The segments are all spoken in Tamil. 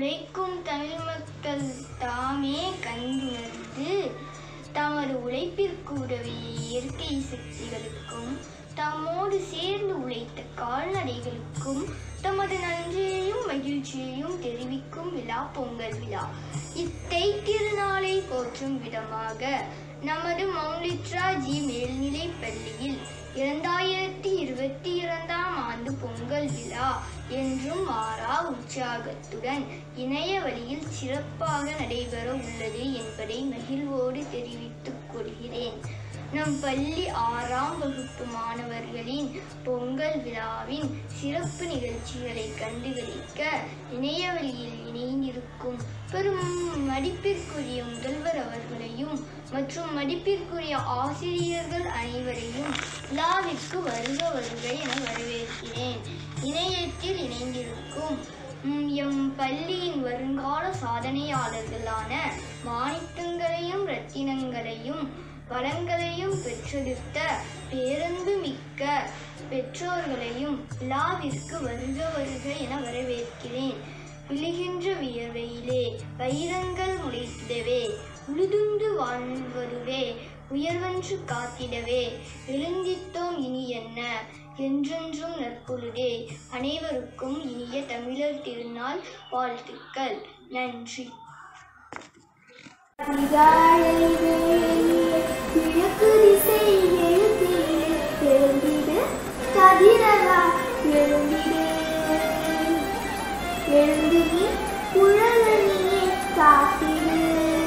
உழைக்கும் தமிழ் மக்கள் தாமே கண்டுணர்ந்து தமது உழைப்பிற்கு உதவிய இயற்கை சக்திகளுக்கும் தம்மோடு சேர்ந்து உழைத்த கால்நடைகளுக்கும் தமது நன்றியையும் மகிழ்ச்சியையும் தெரிவிக்கும் விழா பொங்கல் விழா இத்தை திருநாளை போற்றும் விதமாக நமது மௌலிட்ரா ஜி மேல்நிலைப் பள்ளியில் இரண்டாயிரத்தி இருபத்தி இரண்டாம் ஆண்டு பொங்கல் விழா என்றும் மாறா உற்சாகத்துடன் இணைய வழியில் சிறப்பாக நடைபெற உள்ளது என்பதை மகிழ்வோடு தெரிவித்துக் கொள்கிறேன் நம் பள்ளி ஆறாம் வகுப்பு மாணவர்களின் பொங்கல் விழாவின் சிறப்பு நிகழ்ச்சிகளை கண்டுகளிக்க இணையவழியில் இணைந்திருக்கும் பெரும் மதிப்பிற்குரிய முதல்வர் அவர்களையும் மற்றும் மதிப்பிற்குரிய ஆசிரியர்கள் அனைவரையும் விழாவிற்கு வருக வருக என வரவேற்கிறேன் இணையத்தில் இணைந்திருக்கும் ம், எம் பள்ளியின் வருங்கால சாதனையாளர்களான மாணிக்கங்களையும் ரத்தினங்களையும் வளங்களையும் பெற்றெடுத்த பேரன்பு மிக்க பெற்றோர்களையும் விழாவிற்கு வருக வருக என வரவேற்கிறேன் விழுகின்ற வியர்வையிலே வைரங்கள் முளைத்திடவே உழுதுண்டு வாழ்வதுவே உயர்வென்று காத்திடவே எழுந்திட்டோம் இனி என்ன என்றென்றும் நற்பொழுதே அனைவருக்கும் இனிய தமிழர் திருநாள் வாழ்த்துக்கள் நன்றி அதிகாலை வேளையிலே கிழக்கு திசை எழுந்து எழுந்திடு கதிரவா எழுந்திடு எழுந்து நீ குழலனியே காத்திடு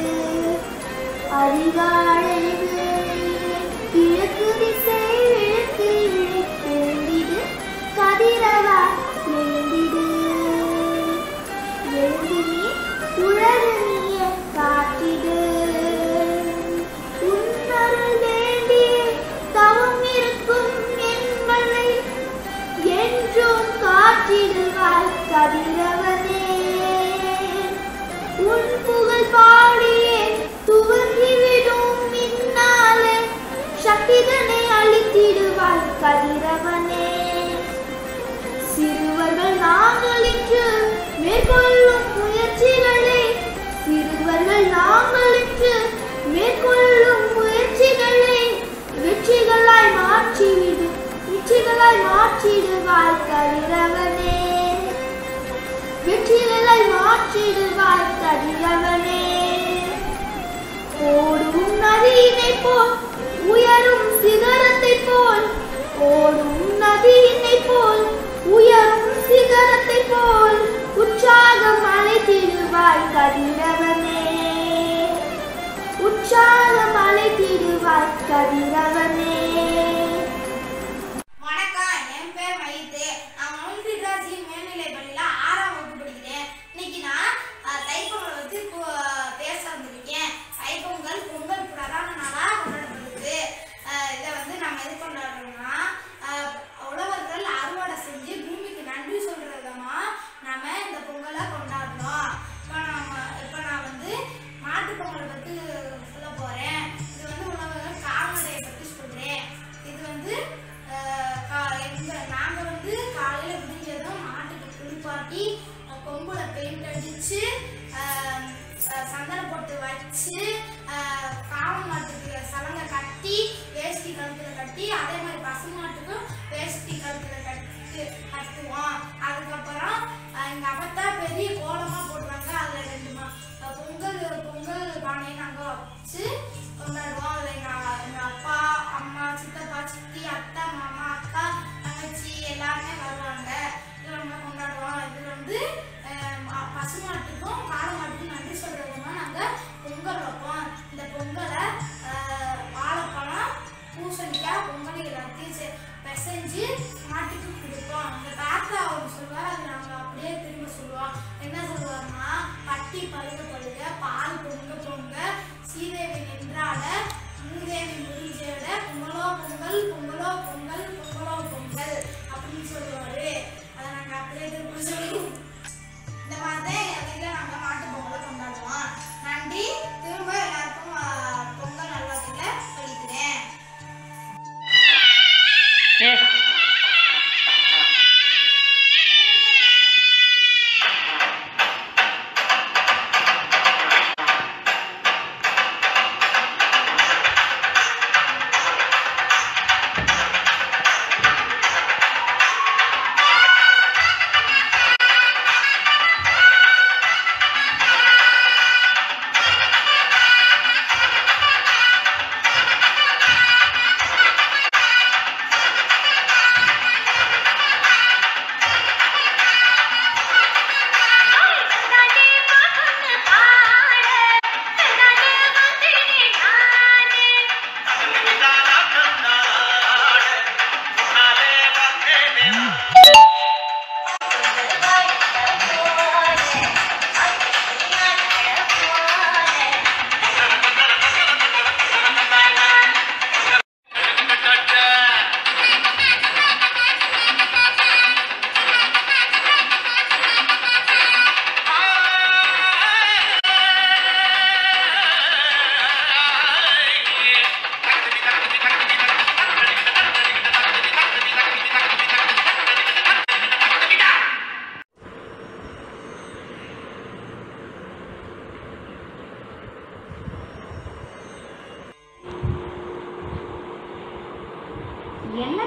அதிகாலை வேளையிலே கிழக்கு திசை எழுந்து எழுந்திடு கதிரவா எழுந்திடு எழுந்து நீ உழலிய காட்டிடு உன்னருள் வேண்டி தவம் இருக்கும் என்பதை என்றும் காட்டிடுவாய் கதிரவனே உன் புகழ் பாடியே துவங்கிவிடும் மின்னாலே சக்திதனை அளித்திடுவாய் கதிரவனே சிறுவர்கள் நாங்கள் இன்று மேற்கொள்ளும் முயற்சிகளே சிறுவர்கள் நாங்கள் இன்று மேற்கொள்ளும் முயற்சிகளே வெற்றிகளாய் மாற்றிவிடும் வெற்றிகளாய் மாற்றிடுவாய் கதிரவனே வெற்றிகளாய் மாற்றிடுவாய் கதிரவனே ஓடும் நதியினை போல் உயரும் சிகரத்தை போல் ஓடும் நதியினை போல் உயரும் சிகரத்தை போல் உற்சாகம் அழைத்திடுவாய் கதிரவனே உற்சாகம் அழைத்திடுவாய் கதிரவனே வணக்கம் என் பேர் மயித்து நான் மவுண்ட் ராஜி மேல்நிலைப் பள்ளியில் ஆறாம் வகுப்பு படிக்கிறேன் இன்னைக்கு நான் அஹ், தைப்பொங்கலை பற்றி கு- பேச வந்திருக்கேன் தைப்பொங்கல் பொங்கல் பிரதான நாளாக கொண்டாடப்படுது அஹ், இதை வந்து நம்ம எது கொண்டாடுறோம்னா அஹ், உழவர்கள் அறுவடை செஞ்சு பூமிக்கு நன்றி சொல்ற விதமா நாம இந்த பொங்கலை கொண்டாடுறோம் இப்போ நம்ம இப்போ நான் வந்து மாட்டுப் பொங்கலை பற்றி சொல்ல போகிறேன் இது வந்து உழவர்கள் கால்நடையை பற்றி சொல்கிறேன் இது வந்து அஹ், கா- எங்க நாங்கள் வந்து காலையில் விடிஞ்சதும் மாட்டுக்கு குளிப்பாட்டி அஹ், கொம்புல பெயிண்ட் அடிச்சு அஹ், அஹ், சந்தனம் போட்டு வச்சு அஹ், காளை மாட்டுக்கு சலங்கை கட்டி வேஷ்டி கழுத்துல கட்டி அதே மாதிரி பசு மாட்டுக்கும் வேஷ்டி கழுத்துல கட்டி கட்டுவோம் அதுக்கப்புறம் அஹ், எங்க அப்பத்தா பெரிய கோலமா போடுவாங்க அதுல ரெண்டு மா- அஹ், பொங்கல் பொங்கல் பானையை நாங்கள் வச்சு கொண்டாடுவோம் அதில் எங்கள் எங்கள் அப்பா அம்மா சித்தப்பா சித்தி அத்தை மாமா அக்கா தங்கச்சி எல்லாருமே வருவாங்க இதில் நம்ம கொண்டாடுவோம் இதில் வந்து அஹ், ம- பசுமாட்டுக்கும் காளை மாட்டுக்கும் நன்றி சொல்கிற விதமாக நாங்கள் பொங்கல் வைப்போம் இந்த பொங்கலை அஹ், வாழைப்பழம் பூசணிக்காய் பொங்கல் எல்லாத்தையும் செ- பிசைஞ்சு மாட்டுக்கு கொடுப்போம் இந்த தாத்தா அவர் சொல்லுவார் அது நாங்கள் அப்படியே திரும்ப சொல்லுவோம் என்ன சொல்லுவாருன்னா பட்டி பழுக பழுக பால் பொங்க பொங்க சீதேவி நின்றாட மூதேவி முடிஞ்சேட பொங்கலோ பொங்கல் பொங்கலோ பொங்கல் பொங்கலோ பொங்கல் அப்படின்னு சொல்லுவாரு அதை நாங்கள் அப்படியே திரும்ப சொல்லுவோம் இந்த மாதிரி தான் எங்கள் வீட்டில் நாங்கள் மாட்டு பொங்கலை கொண்டாடுவோம் நன்றி திரும்ப எல்லாருக்கும் ஆ, பொங்கல் நல்வாழ்த்துக்களை சொல்லிக்கிறேன் ஏ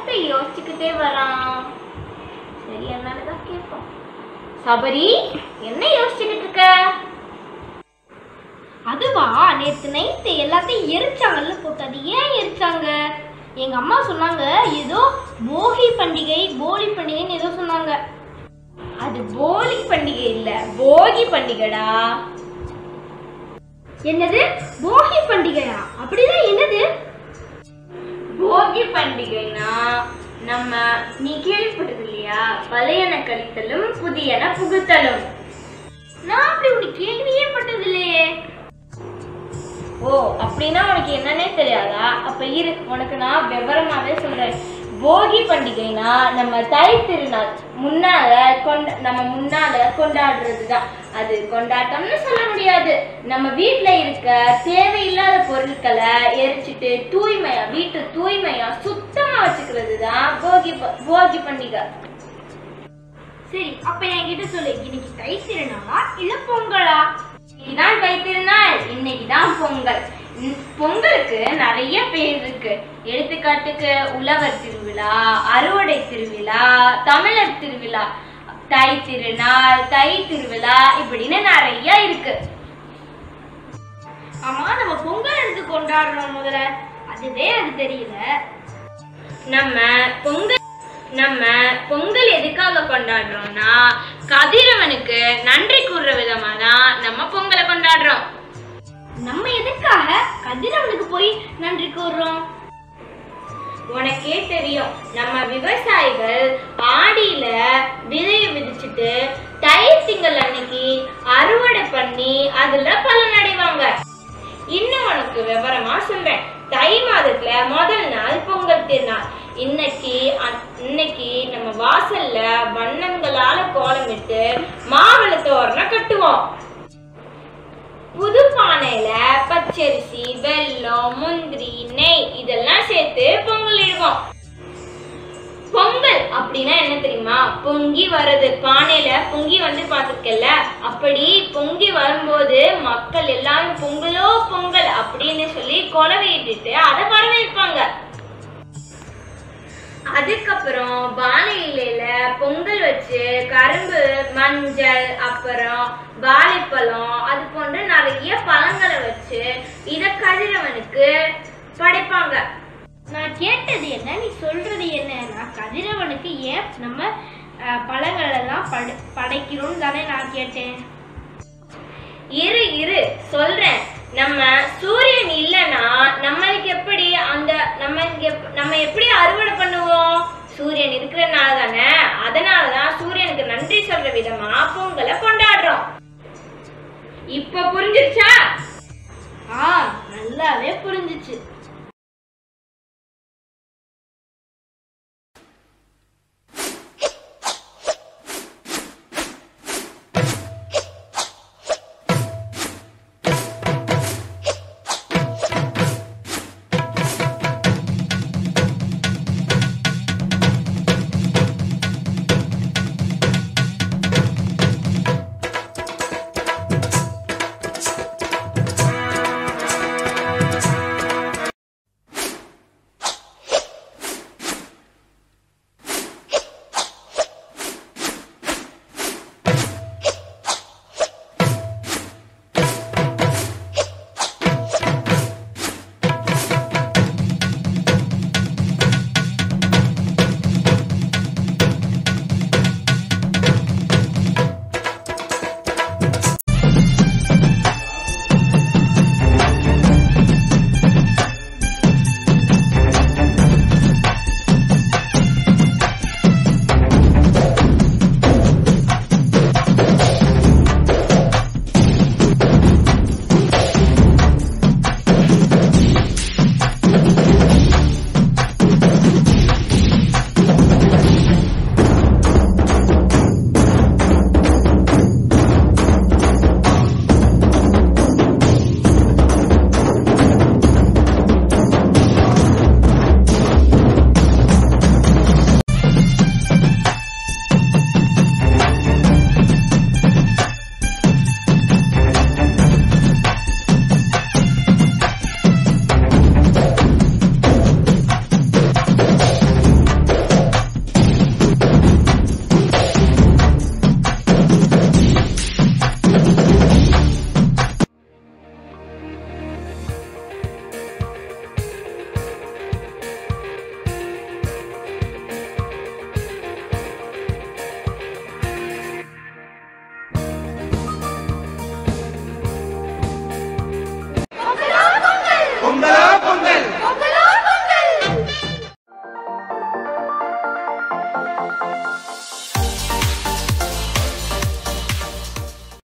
என்னத்த யோசிச்சுக்கிட்டே வரான் சரி என்னன்னு தான் கேட்போம் சபரி என்ன யோசிச்சுக்கிட்டு இருக்க அதுவா நேத்து நைட்டு எல்லாத்தையும் எரிச்சாங்கல்ல போட்டு அது ஏன் எரிச்சாங்க எங்க அம்மா சொன்னாங்க ஏதோ போகி பண்டிகை போலி பண்டிகைன்னு ஏதோ சொன்னாங்க அது போலி பண்டிகை இல்ல போகி பண்டிகைடா என்னது போகி பண்டிகையா அப்படின்னா என்னது போகி பண்டிகைனா நம்ம நீ கேள்விப்பட்டது இல்லையா பழையன கழித்தலும் புதியன புகுத்தலும் நான் அப்படி ஒரு கேள்வியே பட்டது இல்லையே ஓ அப்படின்னா உனக்கு என்னன்னே தெரியாதா அப்ப இரு உனக்கு நான் விவரமாவே சொல்றேன் போகி பண்டிகைனா நம்ம தை திருநாள் முன்னால கொண்ட நம்ம முன்னால கொண்டாடுறது தான் அது கொண்டாட்டம்னு சொல்ல முடியாது நம்ம வீட்ல இருக்க தேவையில்லாத பொருட்களை எரிச்சிட்டு தூய்மையா வீட்டு தூய்மையா சுத்தமா வச்சுக்கிறது தான் போகி ப- போகி பண்டிகை சரி அப்ப என்கிட்ட சொல்லு இன்னைக்கு தை திருநாளா இல்ல பொங்கலா இன்னைக்குதான் தை திருநாள் இன்னைக்குதான் பொங்கல் ம், பொங்கலுக்கு நிறைய பேர் இருக்கு எடுத்துக்காட்டுக்கு உழவர் திருவிழா அறுவடை திருவிழா தமிழர் திருவிழா தை திருநாள் தை திருவிழா இப்படின்னு நிறைய இருக்கு ஆமா நம்ம பொங்கல் எடுத்து கொண்டாடுறோம் முதல்ல அதுவே அது தெரியல நம்ம பொங்கல் நம்ம பொங்கல் எதுக்காக கொண்டாடுறோம்னா கதிரவனுக்கு நன்றி கூறுற விதமா தான் நம்ம பொங்கலை கொண்டாடுறோம் நம்ம எதுக்காக கதிரவனுக்கு போய் நன்றி கூறுறோம் உனக்கே தெரியும் நம்ம விவசாயிகள் ஆடியில விதைய விதிச்சுட்டு தை திங்கள் அன்னைக்கு அறுவடை பண்ணி அதுல பலன் அடைவாங்க இன்னும் உனக்கு விவரமா சொல்றேன் தை மாதத்துல முதல் நாள் பொங்கல் திருநாள் இன்னைக்கு அ- இன்னைக்கு நம்ம வாசல்ல வண்ணங்களால கோலமிட்டு மாவிள தோரணம் கட்டுவோம் புது பானையில பச்சரிசி வெல்லம் முந்திரி நெய் இதெல்லாம் சேர்த்து பொங்கல் இடுவோம் பொங்கல் அப்படின்னா என்ன தெரியுமா பொங்கி வர்றது பானையில பொங்கி வந்து பார்த்துருக்கல அப்படி பொங்கி வரும்போது மக்கள் எல்லாரும் பொங்கலோ பொங்கல் அப்படின்னு சொல்லி கொலவையிட்டுட்டு அதை வரவேற்பாங்க அதுக்கப்புறம் வாழை இலையில பொங்கல் வச்சு கரும்பு மஞ்சள் அப்புறம் வாழைப்பழம் அது போன்ற நிறைய பழங்களை வச்சு இத கதிரவனுக்கு படைப்பாங்க நான் கேட்டது என்ன நீ சொல்றது என்ன நான் கதிரவனுக்கு ஏன் நம்ம அஹ், பழங்கள் எல்லாம் படை படைக்கிறோம் தானே நான் கேட்டேன் இரு இரு சொல்றேன் நம்ம சூரியன் இல்லைன்னா நம்மளுக்கு எப்படி அந்த நம்ம எப்- நம்ம எப்படி அறுவடை பண்ணுவோம் சூரியன் இருக்கிறனால தானே அதனால தான் சூரியனுக்கு நன்றி சொல்ற விதமா பொங்கலை கொண்டாடுறோம் இப்ப புரிஞ்சிருச்சா ஆ நல்லாவே புரிஞ்சிச்சு